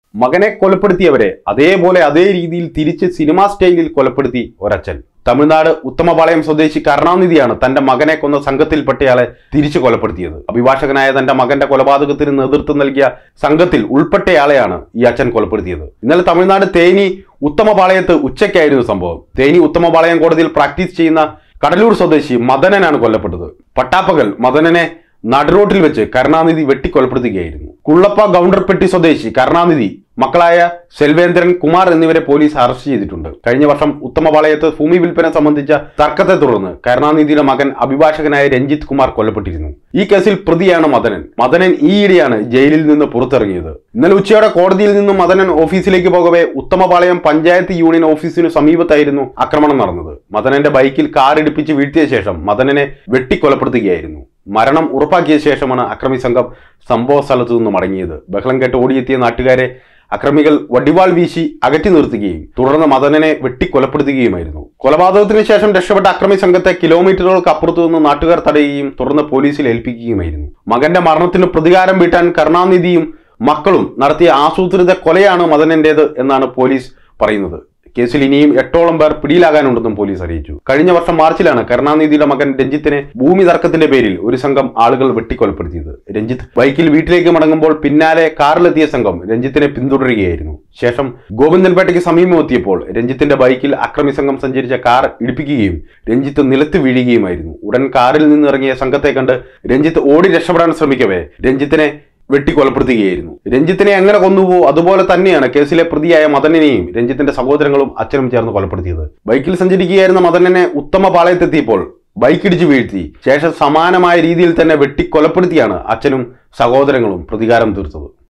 മകനെ കൊലപ്പെടുത്തിയവരെ അതേപോലെ അതേ രീതിയിൽ തിരിച്ച് സിനിമാ സ്റ്റൈലിൽ കൊലപ്പെടുത്തി ഒരച്ഛൻ തമിഴ്നാട് ഉത്തമപാളയം സ്വദേശി കരുണാനിധിയാണ് തന്റെ മകനെ കൊന്ന സംഘത്തിൽപ്പെട്ടയാളെ തിരിച്ചു കൊലപ്പെടുത്തിയത് അഭിഭാഷകനായ തന്റെ മകന്റെ കൊലപാതകത്തിന് നേതൃത്വം നൽകിയ സംഘത്തിൽ ഉൾപ്പെട്ടയാളെയാണ് ഈ അച്ഛൻ കൊലപ്പെടുത്തിയത് ഇന്നലെ തമിഴ്നാട് തേനി ഉത്തമപാളയത്ത് ഉച്ചയ്ക്കായിരുന്നു സംഭവം തേനി ഉത്തമപാളയം കോടതിയിൽ പ്രാക്ടീസ് ചെയ്യുന്ന കടലൂർ സ്വദേശി മദനനാണ് കൊല്ലപ്പെട്ടത് പട്ടാപ്പകൽ മദനനെ നടുറോട്ടിൽ വെച്ച് കരുണാനിധി വെട്ടിക്കൊലപ്പെടുത്തുകയായിരുന്നു കുള്ളപ്പ ഗൗണ്ടർപ്പെട്ടി സ്വദേശി കരുണാനിധി മക്കളായ സെൽവേന്ദ്രൻ കുമാർ എന്നിവരെ പോലീസ് അറസ്റ്റ് ചെയ്തിട്ടുണ്ട് കഴിഞ്ഞ വർഷം ഉത്തമപാളയത്ത് ഭൂമി വിൽപ്പന സംബന്ധിച്ച തർക്കത്തെ തുടർന്ന് കരുണാനിധിയുടെ മകൻ അഭിഭാഷകനായ രഞ്ജിത്ത് കുമാർ കൊല്ലപ്പെട്ടിരുന്നു ഈ കേസിൽ പ്രതിയാണ് മദനൻ മദനൻ ഈയിടെയാണ് ജയിലിൽ നിന്ന് പുറത്തിറങ്ങിയത് ഇന്നലെ ഉച്ചയോടെ കോടതിയിൽ നിന്നും മദനൻ ഓഫീസിലേക്ക് പോകവേ ഉത്തമപാളയം പഞ്ചായത്ത് യൂണിയൻ ഓഫീസിനു സമീപത്തായിരുന്നു ആക്രമണം നടന്നത് മദനന്റെ ബൈക്കിൽ കാർ ഇടിപ്പിച്ച് വീഴ്ത്തിയ ശേഷം മദനനെ വെട്ടിക്കൊലപ്പെടുത്തുകയായിരുന്നു മരണം ഉറപ്പാക്കിയ ശേഷമാണ് അക്രമി സംഘം സംഭവ സ്ഥലത്തു നിന്ന് മടങ്ങിയത് ബഹളം കേട്ട് ഓടിയെത്തിയ നാട്ടുകാരെ അക്രമികൾ വടിവാൾ വീശി അകറ്റി നിർത്തുകയും തുടർന്ന് മദനനെ വെട്ടിക്കൊലപ്പെടുത്തുകയുമായിരുന്നു കൊലപാതകത്തിന് ശേഷം രക്ഷപ്പെട്ട അക്രമി സംഘത്തെ കിലോമീറ്ററുകൾക്ക് അപ്പുറത്തു നിന്ന് നാട്ടുകാർ തടയുകയും തുടർന്ന് പോലീസിൽ ഏൽപ്പിക്കുകയുമായിരുന്നു മകന്റെ മരണത്തിന് പ്രതികാരം വീട്ടാൻ കരുണാനിധിയും മക്കളും നടത്തിയ ആസൂത്രിത കൊലയാണ് മദനന്റേത് എന്നാണ് പോലീസ് പറയുന്നത് കേസിൽ ഇനിയും എട്ടോളം പേർ പിടിയിലാകാനുണ്ടെന്നും പോലീസ് അറിയിച്ചു കഴിഞ്ഞ വർഷം മാർച്ചിലാണ് കരുണാനിധിയുടെ മകൻ രഞ്ജിത്തിനെ ഭൂമി തർക്കത്തിന്റെ പേരിൽ ഒരു സംഘം ആളുകൾ വെട്ടിക്കൊലപ്പെടുത്തിയത് രഞ്ജിത്ത് ബൈക്കിൽ വീട്ടിലേക്ക് മടങ്ങുമ്പോൾ പിന്നാലെ കാറിലെത്തിയ സംഘം രഞ്ജിത്തിനെ പിന്തുടരുകയായിരുന്നു ശേഷം ഗോവിന്ദൻപേട്ടയ്ക്ക് സമീപം എത്തിയപ്പോൾ രഞ്ജിത്തിന്റെ ബൈക്കിൽ അക്രമി സംഘം സഞ്ചരിച്ച കാർ ഇടിപ്പിക്കുകയും രഞ്ജിത്ത് നിലത്ത് വീഴുകയുമായിരുന്നു ഉടൻ കാറിൽ നിന്നിറങ്ങിയ സംഘത്തെ കണ്ട് രഞ്ജിത്ത് ഓടി രക്ഷപ്പെടാൻ ശ്രമിക്കവേ രഞ്ജിത്തിനെ വെട്ടിക്കൊലപ്പെടുത്തുകയായിരുന്നു രഞ്ജിത്തിനെ എങ്ങനെ കൊന്നുവോ അതുപോലെ തന്നെയാണ് കേസിലെ പ്രതിയായ മദനനെയും രഞ്ജിത്തിന്റെ സഹോദരങ്ങളും അച്ഛനും ചേർന്ന് കൊലപ്പെടുത്തിയത് ബൈക്കിൽ സഞ്ചരിക്കുകയായിരുന്ന മദനനെ ഉത്തമ പാളയത്തെത്തിയപ്പോൾ ബൈക്കിടിച്ച് വീഴ്ത്തി ശേഷം സമാനമായ രീതിയിൽ തന്നെ വെട്ടിക്കൊലപ്പെടുത്തിയാണ് അച്ഛനും സഹോദരങ്ങളും പ്രതികാരം തീർത്തത്